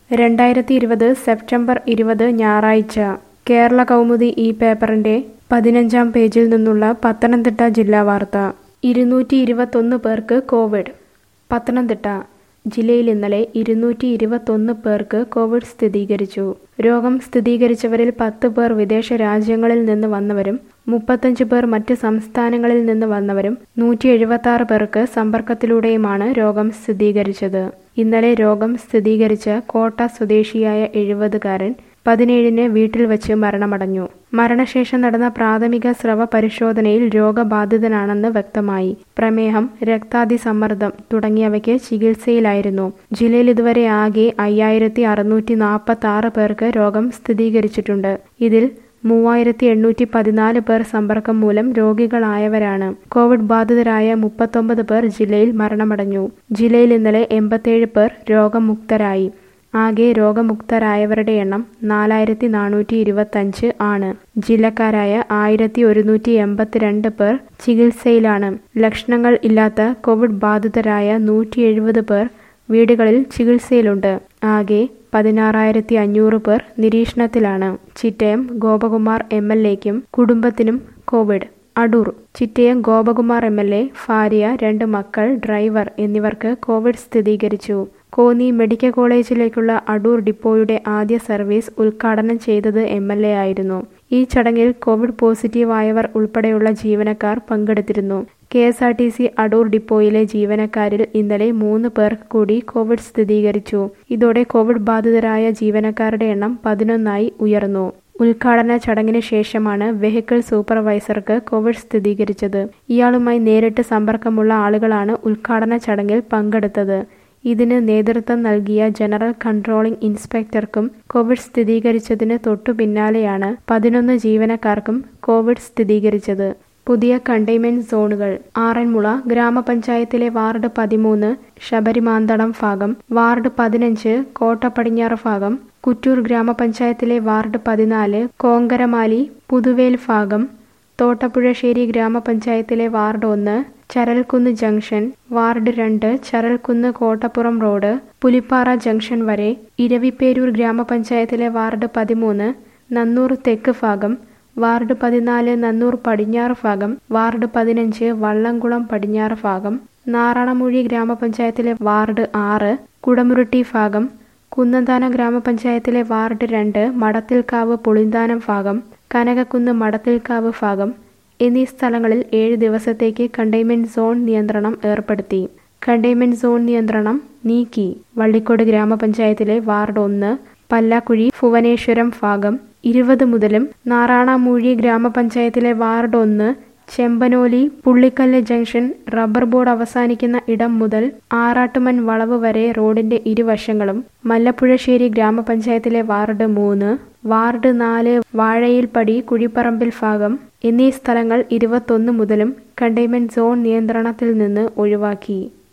രണ്ടായിരത്തി ഇരുപത് സെപ്റ്റംബർ ഇരുപത് ഞായറാഴ്ച കേരള കൗമുദി ഈ പേപ്പറിന്റെ പതിനഞ്ചാം പേജിൽ നിന്നുള്ള പത്തനംതിട്ട ജില്ലാ വാർത്ത ഇരുന്നൂറ്റി ഇരുപത്തൊന്ന് പേർക്ക് കോവിഡ് പത്തനംതിട്ട ജില്ലയിൽ ഇന്നലെ ഇരുന്നൂറ്റി ഇരുപത്തൊന്ന് പേർക്ക് കോവിഡ് സ്ഥിരീകരിച്ചു രോഗം സ്ഥിരീകരിച്ചവരിൽ പത്ത് പേർ വിദേശ രാജ്യങ്ങളിൽ നിന്ന് വന്നവരും മുപ്പത്തഞ്ച് പേർ മറ്റ് സംസ്ഥാനങ്ങളിൽ നിന്ന് വന്നവരും നൂറ്റി എഴുപത്തി ആറ് പേർക്ക് സമ്പർക്കത്തിലൂടെയുമാണ് രോഗം സ്ഥിരീകരിച്ചത് ഇന്നലെ രോഗം സ്ഥിരീകരിച്ച കോട്ട സ്വദേശിയായ എഴുപതുകാരൻ പതിനേഴിന് വീട്ടിൽ വച്ച് മരണമടഞ്ഞു മരണശേഷം നടന്ന പ്രാഥമിക സ്രവ പരിശോധനയിൽ രോഗബാധിതനാണെന്ന് വ്യക്തമായി പ്രമേഹം രക്താതിസമ്മർദ്ദം തുടങ്ങിയവയ്ക്ക് ചികിത്സയിലായിരുന്നു ജില്ലയിൽ ഇതുവരെ ആകെ അയ്യായിരത്തി അറുന്നൂറ്റി നാൽപ്പത്തി ആറ് പേർക്ക് രോഗം സ്ഥിരീകരിച്ചിട്ടുണ്ട് ഇതിൽ മൂവായിരത്തി എണ്ണൂറ്റി പതിനാല് പേർ സമ്പർക്കം മൂലം രോഗികളായവരാണ് കോവിഡ് ബാധിതരായ മുപ്പത്തൊമ്പത് പേർ ജില്ലയിൽ മരണമടഞ്ഞു ജില്ലയിൽ ഇന്നലെ എൺപത്തേഴ് പേർ രോഗമുക്തരായി ആകെ രോഗമുക്തരായവരുടെ എണ്ണം നാലായിരത്തി നാനൂറ്റി ഇരുപത്തഞ്ച് ആണ് ജില്ലക്കാരായ ആയിരത്തി ഒരുന്നൂറ്റി എൺപത്തിരണ്ട് പേർ ചികിത്സയിലാണ് ലക്ഷണങ്ങൾ ഇല്ലാത്ത കോവിഡ് ബാധിതരായ നൂറ്റി എഴുപത് പേർ വീടുകളിൽ ചികിത്സയിലുണ്ട് ആകെ പതിനാറായിരത്തി അഞ്ഞൂറ് പേർ നിരീക്ഷണത്തിലാണ് ചിറ്റയം ഗോപകുമാർ എം എൽ എക്കും കുടുംബത്തിനും Covid Adoor Chittayam Gopakumar M L A ഭാര്യ രണ്ട് മക്കൾ ഡ്രൈവർ എന്നിവർക്ക് കോവിഡ് സ്ഥിരീകരിച്ചു കോന്നി മെഡിക്കൽ കോളേജിലേക്കുള്ള അടൂർ ഡിപ്പോയുടെ ആദ്യ സർവീസ് ഉദ്ഘാടനം ചെയ്തത് എം എൽ എ ആയിരുന്നു ഈ ചടങ്ങിൽ കോവിഡ് പോസിറ്റീവായവർ ഉൾപ്പെടെയുള്ള ജീവനക്കാർ പങ്കെടുത്തിരുന്നു K S R T C Adoor ഡിപ്പോയിലെ ജീവനക്കാരിൽ ഇന്നലെ മൂന്ന് പേർക്ക് കൂടി കോവിഡ് സ്ഥിരീകരിച്ചു ഇതോടെ കോവിഡ് ബാധിതരായ ജീവനക്കാരുടെ എണ്ണം പതിനൊന്നായി ഉയർന്നു ഉദ്ഘാടന ചടങ്ങിന് ശേഷമാണ് വെഹിക്കിൾ സൂപ്പർവൈസർക്ക് കോവിഡ് സ്ഥിരീകരിച്ചത് ഇയാളുമായി നേരിട്ട് സമ്പർക്കമുള്ള ആളുകളാണ് ഉദ്ഘാടന ചടങ്ങിൽ പങ്കെടുത്തത് ഇതിന് നേതൃത്വം നൽകിയ ജനറൽ കൺട്രോളിംഗ് ഇൻസ്പെക്ടർക്കും കോവിഡ് സ്ഥിരീകരിച്ചതിന് തൊട്ടു പിന്നാലെയാണ് പതിനൊന്ന് ജീവനക്കാർക്കും കോവിഡ് സ്ഥിരീകരിച്ചത് പുതിയ കണ്ടെയ്ൻമെന്റ് സോണുകൾ ആറന്മുള ഗ്രാമപഞ്ചായത്തിലെ വാർഡ് പതിമൂന്ന് ശബരിമാന്തടം ഭാഗം വാർഡ് പതിനഞ്ച് കോട്ട പടിഞ്ഞാറ് ഭാഗം കുറ്റൂർ ഗ്രാമപഞ്ചായത്തിലെ വാർഡ് പതിനാല് കോങ്കരമാലി പുതുവേൽ ഭാഗം തോട്ടപ്പുഴശ്ശേരി ഗ്രാമപഞ്ചായത്തിലെ വാർഡ് ഒന്ന് ചരൽക്കുന്ന് ജംഗ്ഷൻ വാർഡ് രണ്ട് ചരൽക്കുന്ന് കോട്ടപ്പുറം റോഡ് പുലിപ്പാറ ജംഗ്ഷൻ വരെ ഇരവിപ്പേരൂർ ഗ്രാമപഞ്ചായത്തിലെ വാർഡ് പതിമൂന്ന് നന്നൂർ തെക്ക് ഭാഗം വാർഡ് പതിനാല് നന്നൂർ പടിഞ്ഞാറ് ഭാഗം വാർഡ് പതിനഞ്ച് വള്ളംകുളം പടിഞ്ഞാറ് ഭാഗം നാറാണമൂഴി ഗ്രാമപഞ്ചായത്തിലെ വാർഡ് ആറ് കുടമുരുട്ടി ഭാഗം കുന്നന്താനം ഗ്രാമപഞ്ചായത്തിലെ വാർഡ് രണ്ട് മടത്തിൽക്കാവ് പുളിന്താനം ഭാഗം കനകക്കുന്ന് മടത്തിൽക്കാവ് ഭാഗം എന്നീ സ്ഥലങ്ങളിൽ ഏഴ് ദിവസത്തേക്ക് കണ്ടെയ്ൻമെന്റ് സോൺ നിയന്ത്രണം ഏർപ്പെടുത്തി കണ്ടെയ്ൻമെന്റ് സോൺ നിയന്ത്രണം നീക്കി വള്ളിക്കോട് ഗ്രാമപഞ്ചായത്തിലെ വാർഡ് ഒന്ന് പല്ലാക്കുഴി ഭുവനേശ്വരം ഭാഗം ഇരുപത് മുതലും നാറാണമൂഴി ഗ്രാമപഞ്ചായത്തിലെ വാർഡ് ഒന്ന് Chempanoli Pullikkallu junction rubber board അവസാനിക്കുന്ന ഇടം മുതൽ ആറാട്ടുമൻ വളവ് വരെ റോഡിന്റെ ഇരുവശങ്ങളും മല്ലപ്പുഴശ്ശേരി ഗ്രാമപഞ്ചായത്തിലെ വാർഡ് മൂന്ന് വാർഡ് നാല് വാഴയിൽപ്പടി കുഴിപ്പറമ്പിൽ ഭാഗം എന്നീ സ്ഥലങ്ങൾ ഇരുപത്തൊന്ന് മുതലും കണ്ടെയ്ൻമെന്റ് സോൺ നിയന്ത്രണത്തിൽ നിന്ന് ഒഴിവാക്കി